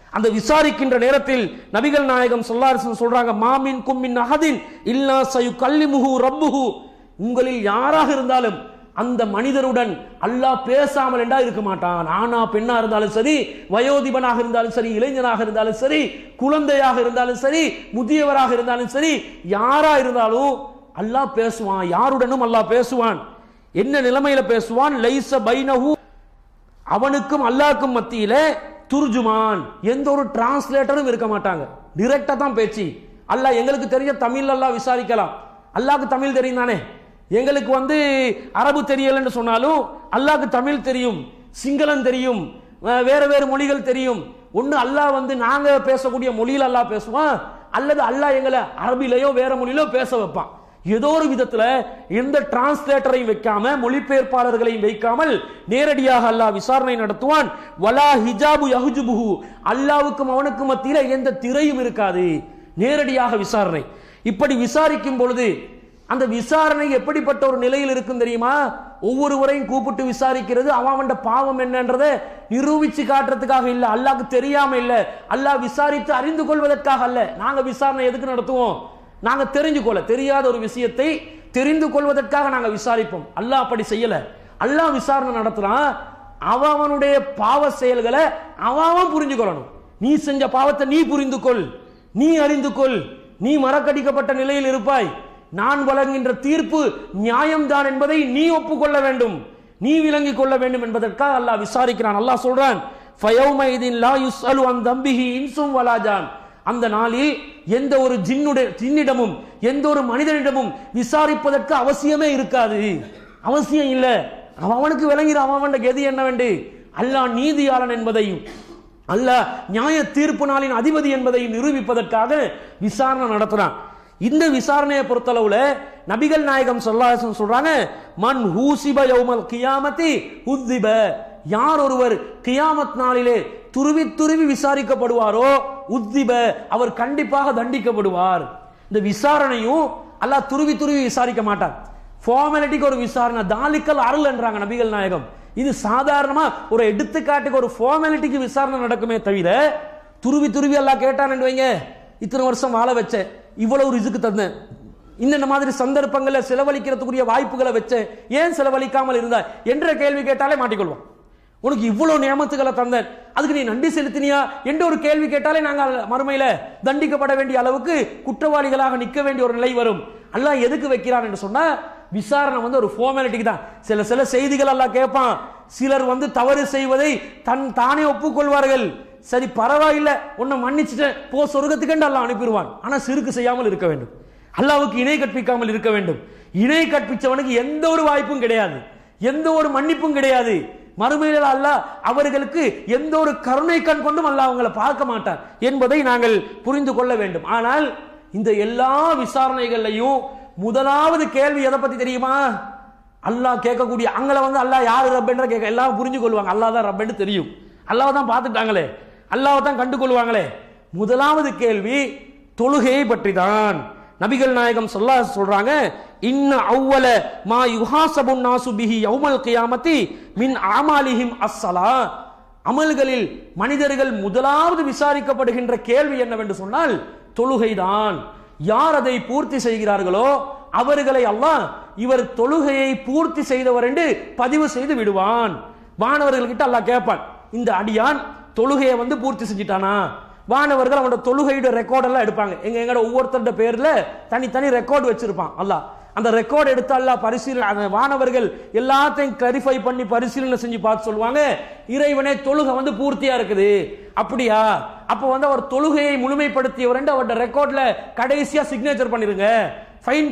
அந்த விசாரிக்கின்ற நேரத்தில் நபிகள் நாயகம் சொல்லாரு சொல்றாங்க மாமின் கும்மின் அகதின் இல்லா சயு கல்லிமுகு ரப்புஹு உங்களில் யாராக இருந்தாலும் அந்த மனிதருடன் அல்லாஹ் பேசாமல் என்றா இருக்க மாட்டான் ஆனா பெண்ணா இருந்தாலும் சரி வயோதிபனாக இருந்தாலும் சரி இளைஞனாக இருந்தாலும் சரி குழந்தையாக இருந்தாலும் சரி முதியவராக இருந்தாலும் சரி யாரா இருந்தாலும் அல்லாஹ் பேசுவான் யாருடனும் அல்லாஹ் பேசுவான் என்ன நிலைமையில பேசுவான் லைச பைனஹு அவனுக்கும் அல்லாஹ்க்கும் மத்தியில துர்ஜுமான் எந்த ஒரு டிரான்ஸ்லேட்டரும் இருக்க மாட்டாங்க டிரெக்டா தான் பேச்சு அல்லாஹ் எங்களுக்கு தெரிஞ்ச தமிழ் அல்லாஹ் விசாரிக்கலாம் அல்லாஹ்க்கு தமிழ் தெரியும் தானே எங்களுக்கு வந்து அரபு தெரியலன்னு சொன்னாலும் அல்லாஹ்க்கு தமிழ் தெரியும் சிங்களம் தெரியும் அஹ் வேற வேறு மொழிகள் தெரியும் ஒண்ணு அல்லாஹ் வந்து நாங்க பேசக்கூடிய மொழியில அல்லாஹ் பேசுவான் அல்லது அல்லாஹ் எங்களை அரபிலையோ வேற மொழியிலோ பேச வைப்பான் ஏதோ ஒரு விதத்துல எந்த டிரான்ஸ்லேட்டரையும் வைக்காம மொழிபெயர்ப்பாளர்களையும் வைக்காமல் நேரடியாக அல்லாஹ் விசாரணை நடத்துவான் வலா ஹிஜாபு யஹுஜுபுஹு அல்லாவுக்கும் அவனுக்கும் மத்தியில எந்த திரையும் இருக்காது நேரடியாக விசாரணை இப்படி விசாரிக்கும் பொழுது அந்த விசாரணை எப்படிப்பட்ட ஒரு நிலையில் இருக்கும் தெரியுமா ஒவ்வொருவரையும் கூப்பிட்டு விசாரிக்கிறது அவன் பாவம் என்னன்றதை நிரூபிச்சு காட்டுறதுக்காக இல்ல அல்லாஹ்க்கு தெரியாம இல்ல அல்லாஹ் விசாரித்து அறிந்து கொள்வதற்காக அல்ல நாங்க விசாரணை எதுக்கு நடத்துவோம் நாங்க தெரிஞ்சு கொள்ள தெரியாத ஒரு விஷயத்தை தெரிந்து கொள்வதற்காக நாங்க விசாரிப்போம் அல்லாஹ் அப்படி செய்யல அல்லாஹ் விசாரணை நடத்துறான் அவன் அவனுடைய பாவ செயல்களை அவன் அவன் புரிஞ்சு கொள்ளணும் நீ செஞ்ச பாவத்தை நீ புரிந்து கொள் நீ அறிந்து கொள் நீ மறக்கடிக்கப்பட்ட நிலையில் இருப்பாய் நான் வழங்குகின்ற தீர்ப்பு நியாயம்தான் என்பதை நீ ஒப்புக்கொள்ள வேண்டும் நீ விளங்கிக் கொள்ள வேண்டும் என்பதற்காக அல்லாஹ் விசாரிக்கிறான் அல்லாஹ் சொல்றான் ஃபயௌமைதின் லா யுஸ்அலு அன் தம்பிஹி இன்சும் வலாஜான் அந்த நாளில் எந்த ஒரு ஜின்னுடைய ஜின்னிடமும் எந்த ஒரு மனிதனிடமும் விசாரிப்பதற்கு அவசியமே இருக்காது அவசியம் இல்ல அவன் அவனுக்கு விளங்கிற அவன் அவன் கதி என்ன வேண்டு அல்லாஹ் நீதியாளன் என்பதையும் அல்லாஹ் நியாய தீர்ப்பு நாளின் அதிபதி என்பதை நிரூபிப்பதற்காக விசாரணை நடத்துறான் இந்த விசாரணையை பொறுத்தளவுல நபிகள் நாயகம் சொல்லாசன் சொல்றாங்க மன் ஹூசிப யௌமல் கியாமத்தி உத்திப யார் ஒருவர் கியாமத் நாளிலே துருவி துருவி விசாரிக்கப்படுவாரோ உத்திப அவர் கண்டிப்பாக தண்டிக்கப்படுவார் இந்த விசாரணையும் அல்லாஹ் துருவி துருவி விசாரிக்க மாட்டார் ஃபார்மாலிட்டிக்கு ஒரு விசாரணை தாலிக்கல் அருள் என்றாங்க நபிகள் நாயகம் இது சாதாரணமா ஒரு எடுத்துக்காட்டுக்கு ஒரு ஃபார்மாலிட்டிக்கு விசாரணை நடக்குமே தவிர துருவி துருவி எல்லாம் கேட்டான்னு வைங்க இத்தனை வருஷம் வாழ வச்சேன் இவ்வளவு ரிசுக்கு தந்தேன் இந்த மாதிரி சந்தர்ப்பங்களை செலவழிக்கிறதுக்குரிய வாய்ப்புகளை வச்சேன் ஏன் செலவழிக்காமல் இருந்தாய் என்ற கேள்வி கேட்டாலே மாட்டிக்கொள்வோம் உனக்கு இவ்வளவு நியமத்துகளை தந்தேன் அதுக்கு நீ நன்றி செலுத்தினியா என்ற ஒரு கேள்வி கேட்டாலே நாங்கள் மறுமையில தண்டிக்கப்பட வேண்டிய அளவுக்கு குற்றவாளிகளாக நிற்க வேண்டிய ஒரு நிலை வரும் அல்லாஹ் எதுக்கு வைக்கிறான் என்று சொன்னா விசாரணை வந்து ஒரு ஃபார்மாலிட்டிக்கு தான் சில சில செய்திகள் எல்லாம் கேட்பான் சிலர் வந்து தவறு செய்வதை தன் தானே ஒப்புக்கொள்வார்கள் சரி பரவாயில்லை உன்னை மன்னிச்சுட்டேன் போ சொர்க்கத்துக்கு அல்லாஹ் அனுப்பிடுவான் ஆனா சிறுக்கு செய்யாமல் இருக்க வேண்டும் அல்லாவுக்கு இணை கற்பிக்காமல் இருக்க வேண்டும் இணை கற்பிச்சவனுக்கு எந்த ஒரு வாய்ப்பும் கிடையாது எந்த ஒரு மன்னிப்பும் கிடையாது மறுமையில் அல்லாஹ் அவர்களுக்கு எந்த ஒரு கருணை கண் கொண்டும் அல்லாஹ் அவங்களை பார்க்க மாட்டார் என்பதை நாங்கள் புரிந்து கொள்ள வேண்டும் ஆனால் இந்த எல்லா விசாரணைகள்லையும் முதலாவது கேள்வி எதை பத்தி தெரியுமா அல்லாஹ் கேட்கக்கூடிய அங்களை வந்து அல்லாஹ் யாரு ரப்பென்ற கேட்க எல்லாரும் புரிஞ்சு கொள்வாங்க அல்லாஹ் தான் ரப்பென்று தெரியும் அல்லாஹ் தான் பார்த்துட்டாங்களே அல்லாஹ் தான் கண்டு கொள்வாங்களே முதலாவது கேள்வி தொழுகையை பற்றி தான் நபிகள் நாயகம் சொல்ல சொல்றாங்க இன்ன அவ்வல மா யுஹாசபுன் நாசு பிஹி யௌமல் கியாமத்தி மின் ஆமாலிஹிம் அஸ்ஸலா அமல்களில் மனிதர்கள் முதலாவது விசாரிக்கப்படுகின்ற கேள்வி என்னவென்று சொன்னால் தொழுகைதான் யார் அதை பூர்த்தி செய்கிறார்களோ அவர்களை அல்லாஹ் இவர் தொழுகையை பூர்த்தி செய்தவர் என்று பதிவு செய்து விடுவான் வானவர்கள்கிட்ட அல்லாஹ் கேட்பான் இந்த அடியான் தொழுகையை வந்து பூர்த்தி செஞ்சிட்டானா வானவர்கள் அவனோட தொழுகையோட ரெக்கார்ட் எல்லாம் எடுப்பாங்க எங்க எங்கட ஒவ்வொருத்தரோட பேர்ல தனித்தனி ரெக்கார்டு வச்சிருப்பான் அல்லாஹ் அந்த ரெக்கார்டு எடுத்து அல்லாஹ் பரிசீலனை அந்த வானவர்கள் எல்லாத்தையும் கிளாரிஃபை பண்ணி பரிசீலனை செஞ்சு பார்த்து சொல்லுவாங்க இறைவனே தொழுகை வந்து பூர்த்தியா இருக்குது அப்படியா அப்போ வந்து அவர் தொழுகையை முழுமைப்படுத்தியவர் அவரோட ரெக்கார்ட்ல கடைசியா சிக்னேச்சர் பண்ணிருங்க ஃபைன்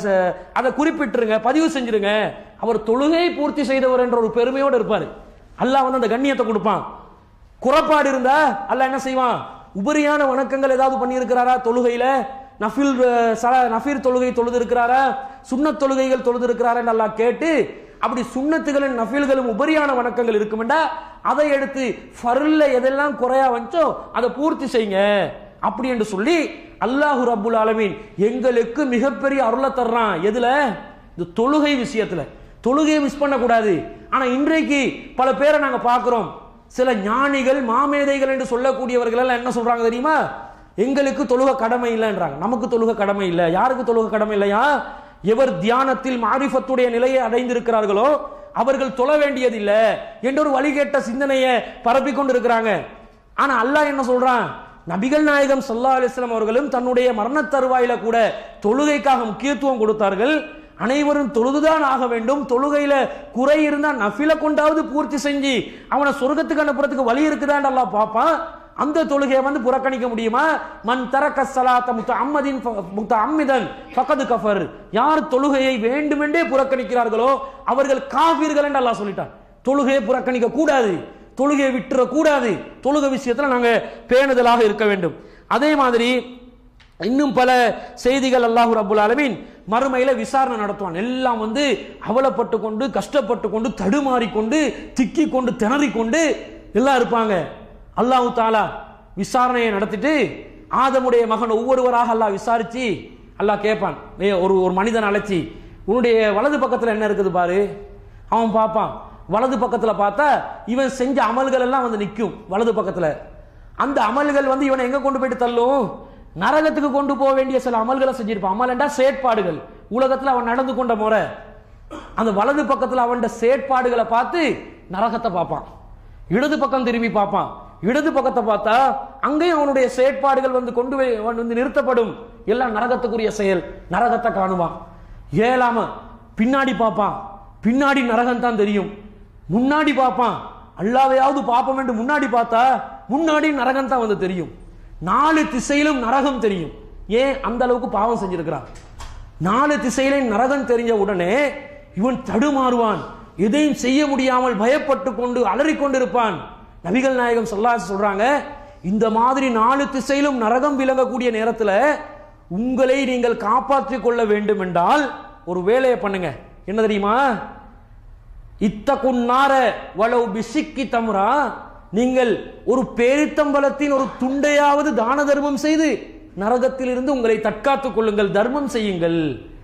அதை குறிப்பிட்டுருங்க பதிவு செஞ்சிருங்க அவர் தொழுகையை பூர்த்தி செய்தவர் என்ற ஒரு பெருமையோடு இருப்பாரு அல்லாஹ் வந்து அந்த கண்ணியத்தை கொடுப்பான் குறப்பாடு இருந்தா அல்லாஹ் என்ன செய்வான் உபரியான வணக்கங்கள் ஏதாவது பண்ணியிருக்கிறாரா தொழுகையில நஃபில் அஹ், சல- நஃபீர் தொழுகை தொழுது இருக்கிறாரா சுன்னத் தொழுகைகள் தொழுது இருக்கிறாரா நல்லா கேட்டு அப்படி சுன்னத்துகளும் நஃபில்களும் உபரியான வணக்கங்கள் இருக்குமெண்டா அதை எடுத்து ஃபர்ல எதெல்லாம் குறையா வந்துச்சோ அதை பூர்த்தி செய்யுங்க அப்படி என்று சொல்லி அல்லாஹு ரப்புல் ஆலமீன் எங்களுக்கு மிகப்பெரிய அருளை தர்றான் எதுல இந்த தொழுகை விஷயத்துல தொழுகையை மிஸ் பண்ணக்கூடாது ஆனா இன்றைக்கு பல பேரை நாங்க பார்க்கிறோம் சில ஞானிகள் மாமேதைகள் என்று சொல்லக்கூடியவர்கள் எல்லாம் என்ன சொல்றாங்க தெரியுமா எங்களுக்கு தொழுக கடமை இல்லைன்றாங்க நமக்கு தொழுக கடமை இல்லை யாருக்கு தொழுக கடமை இல்லையா எவர் தியானத்தில் மாரிஃபத்துடைய நிலையை அடைந்திருக்கிறார்களோ அவர்கள் தொழ வேண்டியதில்லை என்ற ஒரு வழிகேட்ட சிந்தனையை பரப்பிக் கொண்டிருக்கிறாங்க ஆனா அல்லாஹ் என்ன சொல்றான் நபிகள் நாயகம் ஸல்லல்லாஹு அலைஹி வஸல்லம் அவர்களும் தன்னுடைய மரண தருவாயில கூட தொழுகைக்காக முக்கியத்துவம் கொடுத்தார்கள் அனைவரும் தொழுதுதான் ஆக வேண்டும் தொழுகையில குறை இருந்தா நஃபில கொண்டாவது பூர்த்தி செஞ்சு அவனை சொர்க்கத்துக்கு அனுப்புறதுக்கு வழி இருக்குதான்னு அல்லாஹ் பார்ப்பான் அந்த தொழுகையை வந்து புறக்கணிக்க முடியுமா மன் தரக்க சலாத்த முத்த அம்மதின் முத்த அம்மிதன் ஃபகது கஃபர் யார் தொழுகையை வேண்டுமென்றே புறக்கணிக்கிறார்களோ அவர்கள் காஃபிர்கள் என்று அல்லாஹ் சொல்லிட்டான் தொழுகையை புறக்கணிக்க கூடாது தொழுகையை விட்டுற கூடாது தொழுகை விஷயத்துல நாங்க பேணுதலாக இருக்க வேண்டும் அதே மாதிரி இன்னும் பல செய்திகள் அல்லாஹு ரபுல் ஆலமீன் மறுமையில விசாரணை நடத்துவான் எல்லாம் வந்து அவலப்பட்டு கொண்டு கஷ்டப்பட்டு கொண்டு தடுமாறி கொண்டு திக்கி கொண்டு திணறி கொண்டு எல்லாம் இருப்பாங்க அல்லாஹு தாலா விசாரணையை நடத்திட்டு ஆதமுடைய மகன் ஒவ்வொருவராக அல்லாஹ் விசாரிச்சு அல்லாஹ் கேட்பான் ஏ ஒரு ஒரு மனிதன் அழைச்சி உன்னுடைய வலது பக்கத்துல என்ன இருக்குது பாரு அவன் பார்ப்பான் வலது பக்கத்துல பார்த்தா இவன் செஞ்ச அமல்கள் எல்லாம் வந்து நிற்கும் வலது பக்கத்துல அந்த அமல்கள் வந்து இவனை எங்க கொண்டு போயிட்டு தள்ளும் நரகத்துக்கு கொண்டு போக வேண்டிய சில அமல்களை செஞ்சிருப்பான் அமல் என்றா செயற்பாடுகள் உலகத்துல அவன் நடந்து கொண்ட முறை அந்த வலது பக்கத்துல அவன் செயற்பாடுகளை பார்த்து நரகத்தை பார்ப்பான் இடது பக்கம் திரும்பி பார்ப்பான் இடது பக்கத்தை பார்த்தா அங்கேயும் அவனுடைய செயற்பாடுகள் வந்து கொண்டு போய் அவன் வந்து நிறுத்தப்படும் எல்லாம் நரகத்துக்குரிய செயல் நரகத்தை காணுவான் ஏழாம பின்னாடி பார்ப்பான் பின்னாடி நரகம் தான் தெரியும் முன்னாடி பார்ப்பான் அல்லாவையாவது பார்ப்போம் என்று முன்னாடி பார்த்தா முன்னாடி நரகம் தான் வந்து தெரியும் நாலு திசையிலும் நரகம் தெரியும் ஏன் அந்த அளவுக்கு பாவம் செஞ்சிருக்கிறான் நாலு திசையிலும் நரகம் தெரிஞ்ச உடனே இவன் தடுமாறுவான் எதையும் செய்ய முடியாமல் பயப்பட்டு கொண்டு அலறிக் கொண்டிருப்பான் நபிகள் நாயகம் சொல்லாச சொல்றாங்க இந்த மாதிரி நாலு திசையிலும் நரகம் விளங்கக்கூடிய நேரத்துல உங்களை நீங்கள் காப்பாற்றிக் கொள்ள வேண்டும் என்றால் ஒரு வேலையை பண்ணுங்க என்ன தெரியுமா இத்தகுன்னார வளவு பிசிக்கி தம்ரா நீங்கள் ஒரு பேரித்தம்பலத்தின் ஒரு துண்டையாவது தான தர்மம் செய்து நரகத்திலிருந்து உங்களை தற்காத்துக் கொள்ளுங்கள் தர்மம் செய்யுங்கள்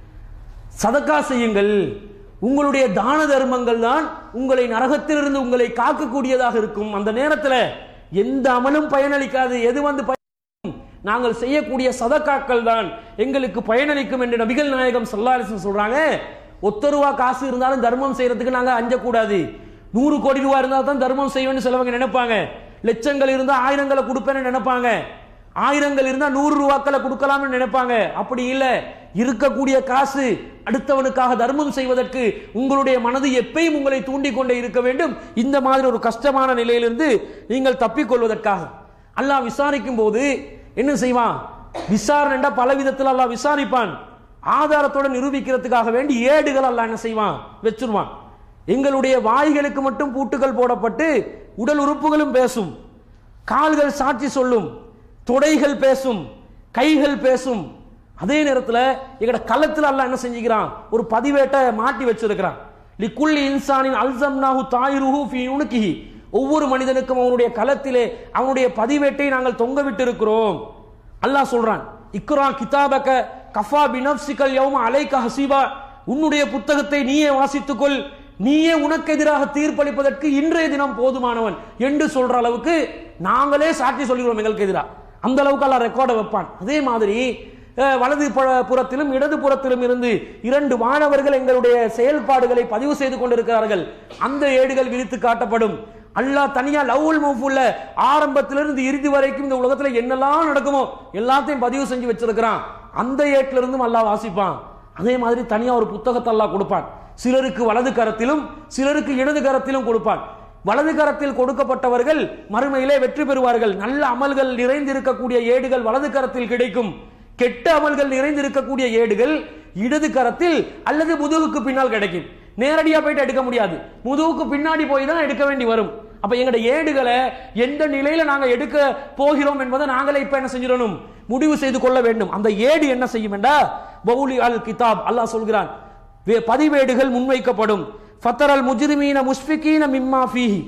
சதக்கா செய்யுங்கள் உங்களுடைய தான தர்மங்கள் தான் உங்களை நரகத்திலிருந்து உங்களை காக்கக்கூடியதாக இருக்கும் அந்த நேரத்தில் எந்த அமலும் பயனளிக்காது எது வந்து பயன் நாங்கள் செய்யக்கூடிய சதக்காக்கள் தான் எங்களுக்கு பயனளிக்கும் என்று நபிகள் நாயகம் சல்லாலிசன் சொல்றாங்க ஒத்த ரூபா காசு இருந்தாலும் தர்மம் செய்யறதுக்கு நாங்க அஞ்சக்கூடாது நூறு கோடி ரூபா இருந்தால் தான் தர்மம் செய்வேன்னு சிலவங்க நினைப்பாங்க லட்சங்கள் இருந்தா ஆயிரங்களை கொடுப்பேன்னு நினைப்பாங்க ஆயிரங்கள் இருந்தா நூறு ரூபாக்களை கொடுக்கலாம்னு நினைப்பாங்க அப்படி இல்ல இருக்கக்கூடிய காசு அடுத்தவனுக்காக தர்மம் செய்வதற்கு உங்களுடைய மனது எப்பயும் உங்களை தூண்டிக் கொண்டே இருக்க வேண்டும் இந்த மாதிரி ஒரு கஷ்டமான நிலையிலிருந்து நீங்கள் தப்பிக்கொள்வதற்காக அல்லாஹ் விசாரிக்கும் போது என்ன செய்வான் விசாரணை பல விதத்தில் அல்லாஹ் விசாரிப்பான் ஆதாரத்தோட நிரூபிக்கிறதுக்காக வேண்டி ஏடுகள் அல்லாஹ் என்ன செய்வான் வச்சிருவான் எங்களுடைய வாய்களுக்கு மட்டும் பூட்டுகள் போடப்பட்டு உடல் உறுப்புகளும் பேசும் கால்கள் சாட்சி சொல்லும் தொடைகள் பேசும் கைகள் பேசும் அதே நேரத்தில் எங்கட களத்தில் அல்லாஹ் என்ன செஞ்சுக்கிறான் ஒரு பதிவேட்டை மாட்டி வச்சிருக்கிறான் லிக்குல்லி இன்சானின் அல்சம்னாஹு தாயிருஹு ஃபீ உனுக்கிஹி ஒவ்வொரு மனிதனுக்கும் அவனுடைய களத்திலே அவனுடைய பதிவேட்டை நாங்கள் தொங்க விட்டு இருக்கிறோம் அல்லாஹ் சொல்றான் இக்ரா கிதாபக கஃபா பினப்சிகல் யௌம அலைக ஹசீபா உன்னுடைய புத்தகத்தை நீயே வாசித்துக்கொள் நீயே உனக்கு எதிராக தீர்ப்பளிப்பதற்கு இன்றைய தினம் போதுமானவன் என்று சொல்ற அளவுக்கு நாங்களே சாட்சி சொல்கிறோம் எங்களுக்கு எதிராக அந்த அளவுக்கு எல்லாம் ரெக்கார்டை வைப்பான் அதே மாதிரி அஹ், வலது புற- புறத்திலும் இடது புறத்திலும் இருந்து இரண்டு மாணவர்கள் எங்களுடைய செயல்பாடுகளை பதிவு செய்து கொண்டிருக்கிறார்கள் அந்த ஏடுகள் விரித்து காட்டப்படும் அல்லாஹ் தனியா லவ்வுல் மஃபூல்ல ஆரம்பத்திலிருந்து இறுதி வரைக்கும் இந்த உலகத்துல என்னெல்லாம் நடக்குமோ எல்லாத்தையும் பதிவு செஞ்சு வச்சிருக்கிறான் அந்த ஏட்டில இருந்தும் அல்லாஹ் வாசிப்பான் அதே மாதிரி தனியா ஒரு புத்தகத்தை அல்லாஹ் கொடுப்பான் சிலருக்கு வலது கரத்திலும் சிலருக்கு இடது கரத்திலும் கொடுப்பான் வலது கரத்தில் கொடுக்கப்பட்டவர்கள் மறுமையிலே வெற்றி பெறுவார்கள் நல்ல அமல்கள் நிறைந்திருக்கக்கூடிய ஏடுகள் வலது கரத்தில் கிடைக்கும் கெட்ட அமல்கள் நிறைந்திருக்கக்கூடிய ஏடுகள் இடது கரத்தில் அல்லது முதுகுக்கு பின்னால் கிடைக்கும் நேரடியா போயிட்டு எடுக்க முடியாது முதுகுக்கு பின்னாடி போய் தான் எடுக்க வேண்டி வரும் அப்ப எங்களுடைய ஏடுகளை எந்த நிலையில நாங்க எடுக்க போகிறோம் என்பதை நாங்களே இப்ப என்ன செஞ்சிடணும் முடிவு செய்து கொள்ள வேண்டும் அந்த ஏடு என்ன செய்யும் என்றா பவுலி அல் கிதாப் அல்லாஹ் சொல்கிறான் வே- பதிவேடுகள் முன்வைக்கப்படும் ஃபத்தரல் முஜ்ரிமீன முஸ்ஃபிகீன மிம்மா ஃபீஹி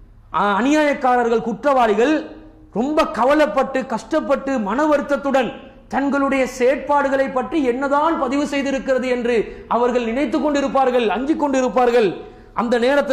ஆ- அநியாயக்காரர்கள் குற்றவாளிகள் ரொம்ப கவலைப்பட்டு கஷ்டப்பட்டு மன வருத்தத்துடன் தங்களுடைய செயற்பாடுகளை பற்றி என்னதான் பதிவு செய்திருக்கிறது என்று அவர்கள் நினைத்துக் கொண்டிருப்பார்கள் அஞ்சிக் கொண்டிருப்பார்கள் அந்த நேரத்தில்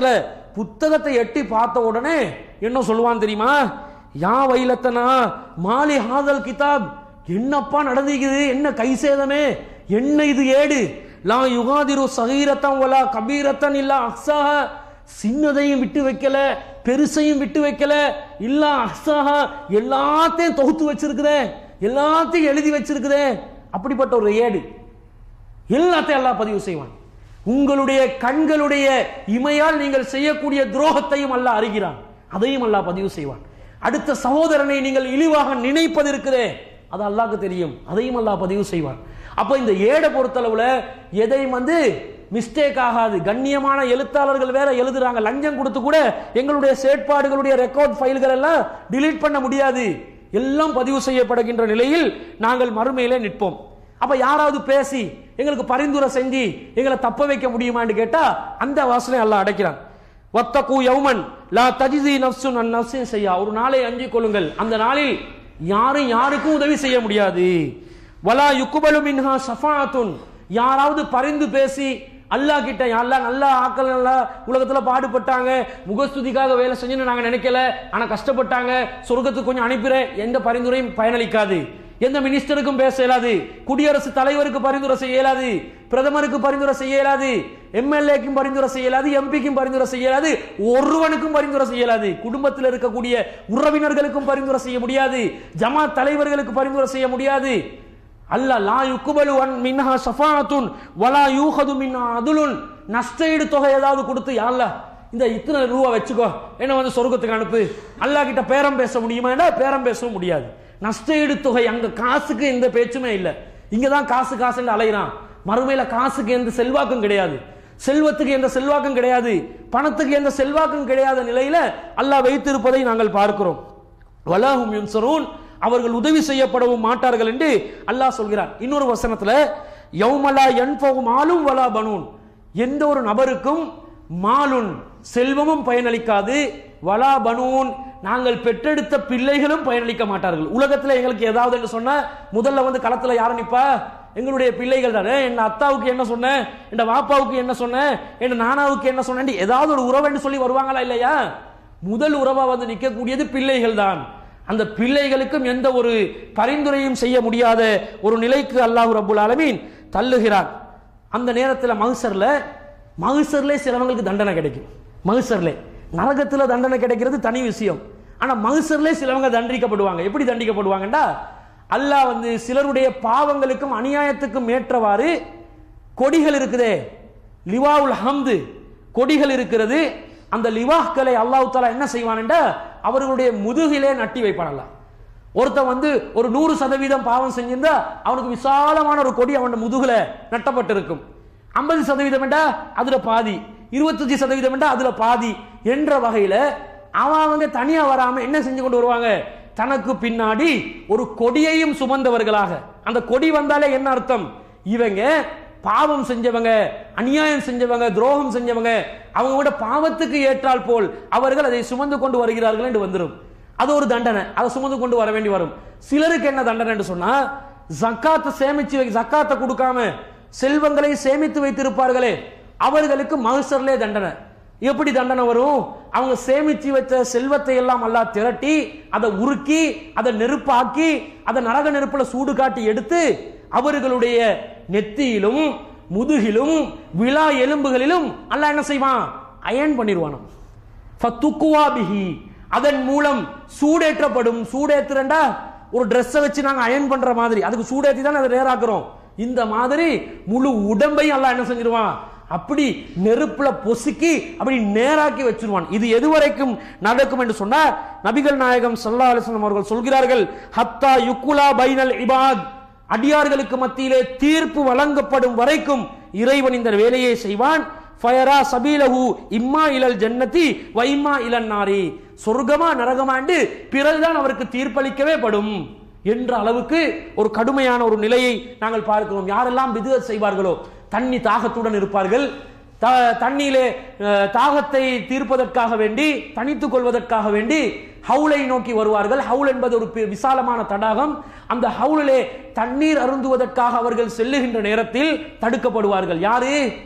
புத்தகத்தை எட்டி பார்த்த உடனே என்ன சொல்லுவான் தெரியுமா யா வைலத்தனா மாலி ஹாதல் கிதாப் என்னப்பா நடந்துக்குது என்ன கை சேதமே என்ன இது ஏடு லா யுகாதிரு சகீரத்தம் வலா கபீரத்தன் இல்லா அக்ஸாஹ சின்னதையும் விட்டு வைக்கல பெருசையும் விட்டு வைக்கல இல்ல அக்ஸாஹா எல்லாத்தையும் தொகுத்து வச்சிருக்குதே எல்லாத்தையும் எழுதி வச்சிருக்குதே அப்படிப்பட்ட ஒரு ஏடு எல்லாத்தையும் அல்லாஹ் பதிவு செய்வான் உங்களுடைய கண்களுடைய இமையால் நீங்கள் செய்யக்கூடிய துரோகத்தையும் அல்லாஹ் அறிகிறான் அதையும் அல்லாஹ் பதிவு செய்வான் அடுத்த சகோதரனை நீங்கள் இழிவாக நினைப்பது இருக்குதே அது அல்லாஹ்க்கு தெரியும் அதையும் அல்லாஹ் பதிவு செய்வான் அப்போ இந்த ஏடை பொறுத்தளவுல எதையும் வந்து மிஸ்டேக் ஆகாது கண்ணியமான எழுத்தாளர்கள் வேற எழுதுறாங்க லஞ்சம் கொடுத்து கூட எங்களுடைய செயற்பாடுகளுடைய ரெக்கார்ட் ஃபைல்கள் எல்லாம் delete பண்ண முடியாது எல்லாம் பதிவு செய்யப்படுகின்ற நிலையில் நாங்கள் மறுமையிலே நிற்போம் அப்ப யாராவது பேசி எங்களுக்கு பரிந்துரை செஞ்சு எங்களை தப்ப வைக்க முடியுமான்னு கேட்டா அந்த வாசனை அல்லாஹ் அடைக்கிறான் வத்தகு யௌமன் லா தஜிதி நஃப்சுன் அன் நஃப்சின் செய்யா ஒரு நாளை அஞ்சிக் கொள்ளுங்கள் அந்த நாளில் யாரும் யாருக்கும் உதவி செய்ய முடியாது வலா யுக்குபலு மின்ஹா ஷஃபாத்துன் யாராவது பரிந்து பேசி அல்லாஹ் கிட்ட அல்லாஹ் நல்ல ஆக்கள் நல்லா உலகத்துல பாடுபட்டாங்க முகஸ்துதிக்காக வேலை செஞ்சுன்னு நாங்க நினைக்கல ஆனா கஷ்டப்பட்டாங்க சொர்க்கத்துக்கு கொஞ்சம் அனுப்பிறேன் எந்த பரிந்துரையும் பயனளிக்காது எந்த மினிஸ்டருக்கும் பேச இயலாது குடியரசு தலைவருக்கு பரிந்துரை செய்ய இயலாது பிரதமருக்கு பரிந்துரை செய்ய இயலாது எம்எல்ஏக்கும் பரிந்துரை செய்ய இயலாது எம்பிக்கும் பரிந்துரை செய்ய இயலாது ஒருவனுக்கும் பரிந்துரை செய்ய இயலாது குடும்பத்தில் இருக்கக்கூடிய உறவினர்களுக்கும் பரிந்துரை செய்ய முடியாது ஜமாத் தலைவர்களுக்கு பரிந்துரை செய்ய முடியாது அல்ல லா யுக்குபலு அன் மின்ஹா ஷஃபாத்துன் வலா யூஹது மின்ஹா அதுலுன் நஷ்டஈடு தொகை ஏதாவது கொடுத்து யாழ்ல இந்த இத்தனை ரூபா வச்சுக்கோ என்ன வந்து சொர்க்கத்துக்கு அனுப்பு அல்லாஹ் கிட்ட பேரம் பேச முடியுமாடா பேரம் பேசவும் முடியாது நஷ்டஈடு தொகை அங்க காசுக்கு எந்த பேச்சுமே இல்லை இங்க தான் காசு காசுன்னு அலைகிறான் மறுமையில காசுக்கு எந்த செல்வாக்கும் கிடையாது செல்வத்துக்கு எந்த செல்வாக்கும் கிடையாது பணத்துக்கு எந்த செல்வாக்கும் கிடையாத நிலையில அல்லாஹ் வைத்திருப்பதை நாங்கள் பார்க்கிறோம் வலாஹும் யுன்சரூன் அவர்கள் உதவி செய்யப்படவும் மாட்டார்கள் என்று அல்லாஹ் சொல்கிறார் இன்னொரு வசனத்துல யௌமலா யன்ஃபகு மாலும் வலா பனூன் எந்த ஒரு நபருக்கும் மாலுன் செல்வமும் பயனளிக்காது வலா பனூன் நாங்கள் பெற்றெடுத்த பிள்ளைகளும் பயனளிக்க மாட்டார்கள் உலகத்துல எங்களுக்கு ஏதாவது என்று சொன்னா முதல்ல வந்து களத்துல யார நிப்பா எங்களுடைய பிள்ளைகள் தானே என் அத்தாவுக்கு என்ன சொன்னேன் என் வாப்பாவுக்கு என்ன சொன்னேன் என் நானாவுக்கு என்ன சொன்னேன் ஏதாவது ஒரு உறவுன்னு சொல்லி வருவாங்களா இல்லையா முதல் உறவா வந்து நிற்கக்கூடியது பிள்ளைகள் தான் அந்த பிள்ளைகளுக்கும் எந்த ஒரு பரிந்துரையும் செய்ய முடியாத ஒரு நிலைக்கு அல்லாஹ் ரபுல் ஆலமீன் தள்ளுகிறான் அந்த நேரத்தில் மகுசர்ல மகுசர்லே சிலவங்களுக்கு தண்டனை கிடைக்கும் மகுசர்லே நரகத்துல தண்டனை கிடைக்கிறது தனி விஷயம் ஆனா மகுசர்லே சிலவங்க தண்டிக்கப்படுவாங்க எப்படி தண்டிக்கப்படுவாங்கடா அல்லாஹ் வந்து சிலருடைய பாவங்களுக்கும் அநியாயத்துக்கும் ஏற்றவாறு கொடிகள் இருக்குதே லிவாவுல் ஹம்து கொடிகள் இருக்கிறது அந்த லிவாக்களை அல்லாஹ் தாலா என்ன செய்வான்டா அவர்களுடைய முதுகிலே நட்டி வைப்பான் அல்லாஹ் ஒருத்தன் வந்து ஒரு நூறு சதவீதம் பாவம் செஞ்சிருந்தா அவனுக்கு விசாலமான ஒரு கொடி அவன் முதுகுல நட்டப்பட்டிருக்கும் ஐம்பது சதவீதம் என்றா அதுல பாதி இருபத்தஞ்சு சதவீதம் என்றா அதுல பாதி என்ற வகையில அவன் அவங்க தனியா வராம என்ன செஞ்சு கொண்டு வருவாங்க தனக்கு பின்னாடி ஒரு கொடியையும் சுமந்தவர்களாக அந்த கொடி வந்தாலே என்ன அர்த்தம் இவங்க பாவம் செஞ்சவங்க அநியாயம் செஞ்சவங்க துரோகம் செஞ்சவங்க அவங்க கூட பாவத்துக்கு ஏற்றால் போல் அவர்கள் அதை சுமந்து கொண்டு வருகிறார்கள் என்று வந்துடும் அது ஒரு தண்டனை அதை சுமந்து கொண்டு வர வேண்டி வரும் சிலருக்கு என்ன தண்டனை என்று சொன்னா ஜக்காத்தை சேமிச்சு வை ஜக்காத்தை கொடுக்காம செல்வங்களை சேமித்து வைத்திருப்பார்களே அவர்களுக்கு மகசர்லே தண்டனை எப்படி தண்டனை வரும் அவங்க சேமிச்சு வச்ச செல்வத்தை எல்லாம் அல்லாஹ் திரட்டி அதை உருக்கி அதை நெருப்பாக்கி அதை நரக நெருப்புல சூடு காட்டி எடுத்து அவர்களுடைய நெத்தியிலும் முதுகிலும் விழா எலும்புகளிலும் அல்லாஹ் என்ன செய்வான் அயன் பண்ணிடுவானாம் ஃபத்துக்குவா பிஹி அதன் மூலம் சூடேற்றப்படும் சூடேத்துறண்டா ஒரு ட்ரெஸ்ஸை வச்சு நாங்க அயன் பண்ற மாதிரி அதுக்கு சூடேத்தி தான் அதை நேராக்குறோம் இந்த மாதிரி முழு உடம்பையும் அல்லாஹ் என்ன செஞ்சிருவான் அப்படி நெருப்புல பொசுக்கி அப்படி நேராக்கி வச்சிருவான் இது எதுவரைக்கும் நடக்கும் என்று சொன்னா நபிகள் நாயகம் ஸல்லல்லாஹு அலைஹி வஸல்லம் அவர்கள் சொல்கிறார்கள் ஹத்தா யுக்குலா பைனல் இபாத் அடியார்களுக்கு மத்தியிலே தீர்ப்பு வழங்கப்படும் வரைக்கும் இறைவன் இந்த வேலையை செய்வான் ஃபயரா சபீலஹு இம்மா இலல் ஜன்னதி வைம்மா இலன் நாரி சொர்க்கமா நரகமாண்டு பிறகுதான் அவருக்கு தீர்ப்பளிக்கவே படும் என்ற அளவுக்கு ஒரு கடுமையான ஒரு நிலையை நாங்கள் பார்க்கிறோம் யாரெல்லாம் பிதுவத் செய்வார்களோ தண்ணி தாகத்துடன் இருப்பார்கள் த- தண்ணியிலே அஹ், தாகத்தை தீர்ப்பதற்காக வேண்டி தனித்துக் கொள்வதற்காக வேண்டி ஹவுலை நோக்கி வருவார்கள் ஹவுல் என்பது ஒரு பெ- விசாலமான தடாகம் அந்த ஹவுலிலே தண்ணீர் அருந்துவதற்காக அவர்கள் செல்லுகின்ற நேரத்தில் தடுக்கப்படுவார்கள் யாரு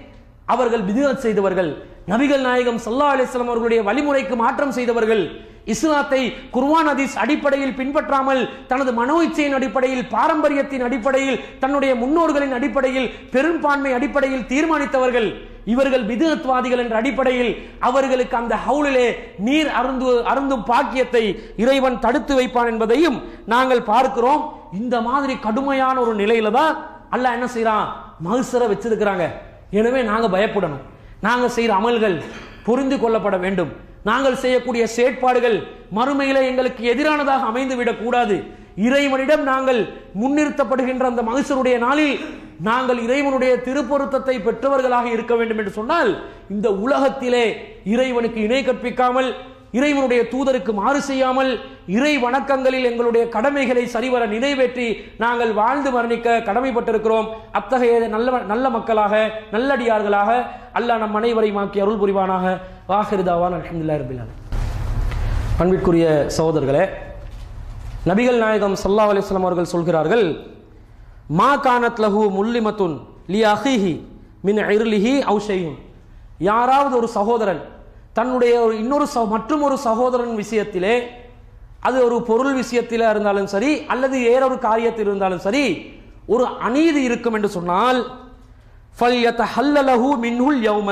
அவர்கள் பிதுகத் செய்தவர்கள் நபிகள் நாயகம் சல்லா அலிஸ்லாம் அவர்களுடைய வழிமுறைக்கு மாற்றம் செய்தவர்கள் இஸ்லாத்தை குர்வான் ஹதீஸ் அடிப்படையில் பின்பற்றாமல் தனது மனோ இச்சையின் அடிப்படையில் பாரம்பரியத்தின் அடிப்படையில் தன்னுடைய முன்னோர்களின் அடிப்படையில் பெரும்பான்மை அடிப்படையில் தீர்மானித்தவர்கள் இவர்கள் பிதுகத்வாதிகள் என்ற அடிப்படையில் அவர்களுக்கு அந்த ஹவுலிலே நீர் அருந்து அருந்தும் பாக்கியத்தை இறைவன் தடுத்து வைப்பான் என்பதையும் நாங்கள் பார்க்கிறோம் இந்த மாதிரி கடுமையான ஒரு நிலையில தான் அல்லாஹ் என்ன செய்யறான் மகுசரை வச்சிருக்கிறாங்க எனவே நாங்க பயப்படணும் நாங்க செய்யற அமல்கள் புரிந்து கொள்ளப்பட வேண்டும் நாங்கள் செய்யக்கூடிய செயற்பாடுகள் மறுமையில எங்களுக்கு எதிரானதாக அமைந்து விடக்கூடாது இறைவனிடம் நாங்கள் முன்னிறுத்தப்படுகின்ற அந்த மகசருடைய நாளில் நாங்கள் இறைவனுடைய திருப்பொருத்தத்தை பெற்றவர்களாக இருக்க வேண்டும் என்று சொன்னால் இந்த உலகத்திலே இறைவனுக்கு இணை கற்பிக்காமல் இறைவனுடைய தூதருக்கு மாறு செய்யாமல் இறை வணக்கங்களில் எங்களுடைய கடமைகளை சரிவர நிறைவேற்றி நாங்கள் வாழ்ந்து மரணிக்க கடமைப்பட்டிருக்கிறோம் அத்தகைய நல்ல நல்ல மக்களாக நல்லடியார்களாக அல்லாஹ் நம் அனைவரையும் ஆக்கி அருள் புரிவானாக வாஹிருதாவான் அலமதுல்லா ரபிலான பண்பிற்குரிய சகோதரர்களே நபிகள் நாயகம் சல்லா அலிஸ்லாம் அவர்கள் சொல்கிறார்கள் மா கானத் லஹு முல்லிமத்துன் லி அஹிஹி மின் இர்லிஹி ஔஷையும் யாராவது ஒரு சகோதரன் தன்னுடைய ஒரு இன்னொரு ச- மற்றும் ஒரு சகோதரன் விஷயத்திலே அது ஒரு பொருள் விஷயத்திலே இருந்தாலும் சரி அல்லது வேறொரு காரியத்தில் இருந்தாலும் சரி ஒரு அநீதி இருக்கும் என்று சொன்னால் ஃபல்யத்தஹல்லலஹு மின்ஹுல் யௌம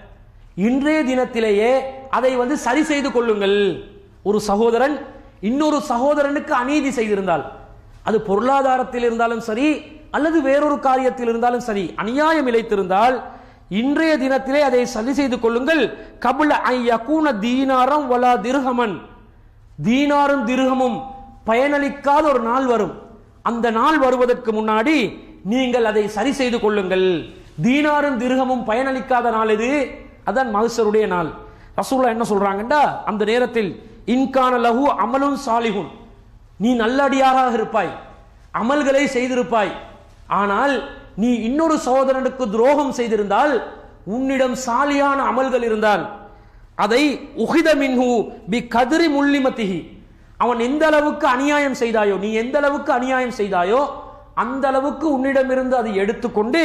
இன்றைய தினத்திலேயே அதை வந்து சரி செய்து கொள்ளுங்கள் ஒரு சகோதரன் இன்னொரு சகோதரனுக்கு அநீதி செய்திருந்தால் அது பொருளாதாரத்தில் இருந்தாலும் சரி அல்லது வேறொரு காரியத்தில் இருந்தாலும் சரி அநியாயம் இழைத்திருந்தால் இன்றைய தினத்திலே அதை சரி செய்து கொள்ளுங்கள் கபுல யகூன தீனாரம் வலா திர்ஹமன் தீனாரும் திர்ஹமும் பயனளிக்காத ஒரு நாள் வரும் அந்த நாள் வருவதற்கு முன்னாடி நீங்கள் அதை சரி செய்து கொள்ளுங்கள் தீனாரும் திர்ஹமும் பயனளிக்காத நாள் இது அதான் மகசருடைய நாள் ரசூல்லா என்ன சொல்றாங்கடா அந்த நேரத்தில் இன்கான லஹு அமலுன் சாலிகுன் நீ நல்லடியாராக இருப்பாய் அமல்களை செய்திருப்பாய் ஆனால் நீ இன்னொரு சகோதரனுக்கு துரோகம் செய்திருந்தால் உன்னிடம் சாலியான அமல்கள் இருந்தால் அதை உஹித மின்ஹு பி கதிரி முள்ளிமத்திஹி அவன் எந்த அளவுக்கு அநியாயம் செய்தாயோ நீ எந்த அளவுக்கு அநியாயம் செய்தாயோ அந்த அளவுக்கு உன்னிடமிருந்து அதை எடுத்துக்கொண்டு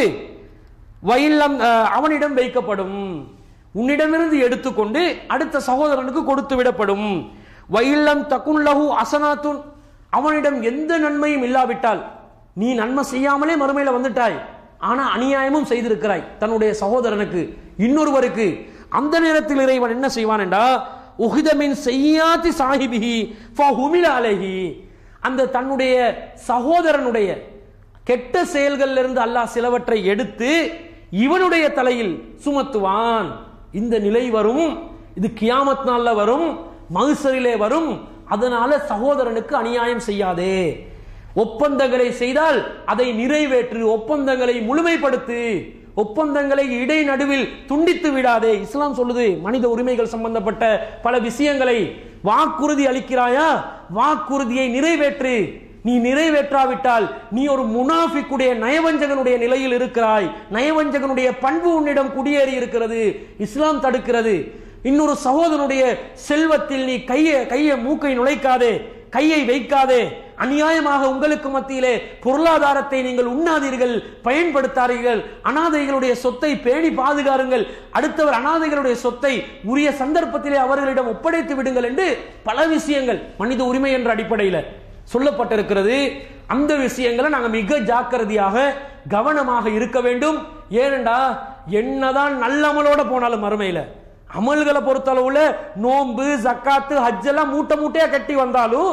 வயல்லம் அஹ், அவனிடம் வைக்கப்படும் உன்னிடமிருந்து எடுத்துக்கொண்டு அடுத்த சகோதரனுக்கு கொடுத்து விடப்படும் வயல்லம் தகுல்லஹு அசனாத்துன் அவனிடம் எந்த நன்மையும் இல்லாவிட்டால் நீ நன்மை செய்யாமலே மறுமையில வந்துட்டாய் ஆனா அநியாயமும் செய்திருக்கிறாய் தன்னுடைய சகோதரனுக்கு இன்னொருவருக்கு அந்த நேரத்தில் இறைவன் என்ன செய்வான் என்றா உஹிதமின் செய்யாதி சாஹிபிஹி ஃபஹுமில அலைஹி அந்த தன்னுடைய சகோதரனுடைய கெட்ட செயல்களில் இருந்து அல்லாஹ் சிலவற்றை எடுத்து இவனுடைய தலையில் சுமத்துவான் இந்த நிலை வரும் இது கியாமத் நாள்ல வரும் மகுசரிலே வரும் அதனால சகோதரனுக்கு அநியாயம் செய்யாதே ஒப்பந்தங்களை செய்தால் அதை நிறைவேற்று ஒப்பந்தங்களை முழுமைப்படுத்து ஒப்பந்தங்களை இடை நடுவில் துண்டித்து விடாதே இஸ்லாம் சொல்லுது மனித உரிமைகள் சம்பந்தப்பட்ட பல விஷயங்களை வாக்குறுதி அளிக்கிறாயா வாக்குறுதியை நிறைவேற்று நீ நிறைவேற்றாவிட்டால் நீ ஒரு முனாஃபிக்குடைய நயவஞ்சகனுடைய நிலையில் இருக்கிறாய் நயவஞ்சகனுடைய பண்பு உன்னிடம் குடியேறி இருக்கிறது இஸ்லாம் தடுக்கிறது இன்னொரு சகோதரனுடைய செல்வத்தில் நீ கையை கையை மூக்கை நுழைக்காதே கையை வைக்காதே அநியாயமாக உங்களுக்கு மத்தியிலே பொருளாதாரத்தை நீங்கள் உண்ணாதீர்கள் பயன்படுத்தாதீர்கள் அனாதைகளுடைய சொத்தை பேணி பாதுகாருங்கள் அடுத்தவர் அனாதைகளுடைய சொத்தை உரிய சந்தர்ப்பத்திலே அவர்களிடம் ஒப்படைத்து விடுங்கள் என்று பல விஷயங்கள் மனித உரிமை என்ற அடிப்படையில் சொல்லப்பட்டிருக்கிறது அந்த விஷயங்களை நாங்க மிக ஜாக்கிரதையாக கவனமாக இருக்க வேண்டும் ஏனெண்டா என்னதான் நல்ல அமலோட போனாலும் மறுமையில அமல்களை பொறுத்தளவுல நோன்பு ஜக்காத்து ஹஜ் எல்லாம் மூட்டை மூட்டையா கட்டி வந்தாலும்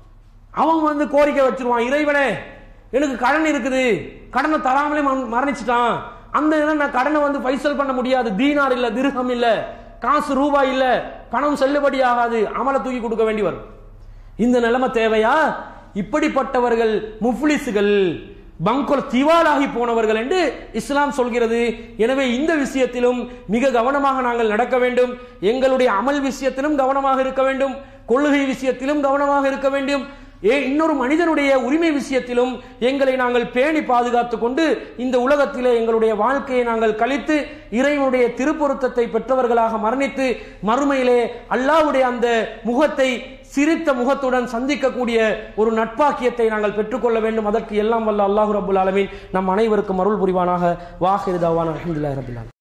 அவன் வந்து கோரிக்கை வச்சிருவான் இறைவனே எனக்கு கடன் இருக்குது கடனை தராமலே மரண- மரணிச்சிட்டான் அந்த இதில் நான் கடனை வந்து பைசல் பண்ண முடியாது தீனார் இல்ல திருகம் இல்ல காசு ரூபாய் இல்ல பணம் செல்லுபடி ஆகாது அமலை தூக்கி கொடுக்க வேண்டி வரும் இந்த நிலைமை தேவையா இப்படிப்பட்டவர்கள் முஃப்லிஸ்கள் பங்கோல் திவாலாகி போனவர்கள் என்று இஸ்லாம் சொல்கிறது எனவே இந்த விஷயத்திலும் மிக கவனமாக நாங்கள் நடக்க வேண்டும் எங்களுடைய அமல் விஷயத்திலும் கவனமாக இருக்க வேண்டும் கொள்கை விஷயத்திலும் கவனமாக இருக்க வேண்டும் ஏ இன்னொரு மனிதனுடைய உரிமை விஷயத்திலும் எங்களை நாங்கள் பேணி பாதுகாத்துக் கொண்டு இந்த உலகத்திலே எங்களுடைய வாழ்க்கையை நாங்கள் கழித்து இறைவனுடைய திருப்பொருத்தத்தை பெற்றவர்களாக மரணித்து மறுமையிலே அல்லாஹ்வுடைய அந்த முகத்தை சிரித்த முகத்துடன் சந்திக்கக்கூடிய ஒரு நட்பாக்கியத்தை நாங்கள் பெற்றுக்கொள்ள வேண்டும் அதற்கு எல்லாம் வல்ல அல்லாஹு ரபுல் ஆலமீன் நம் அனைவருக்கும் அருள் புரிவானாக வாஹிர் தவான் அஹமதுல்லாஹி ரபில்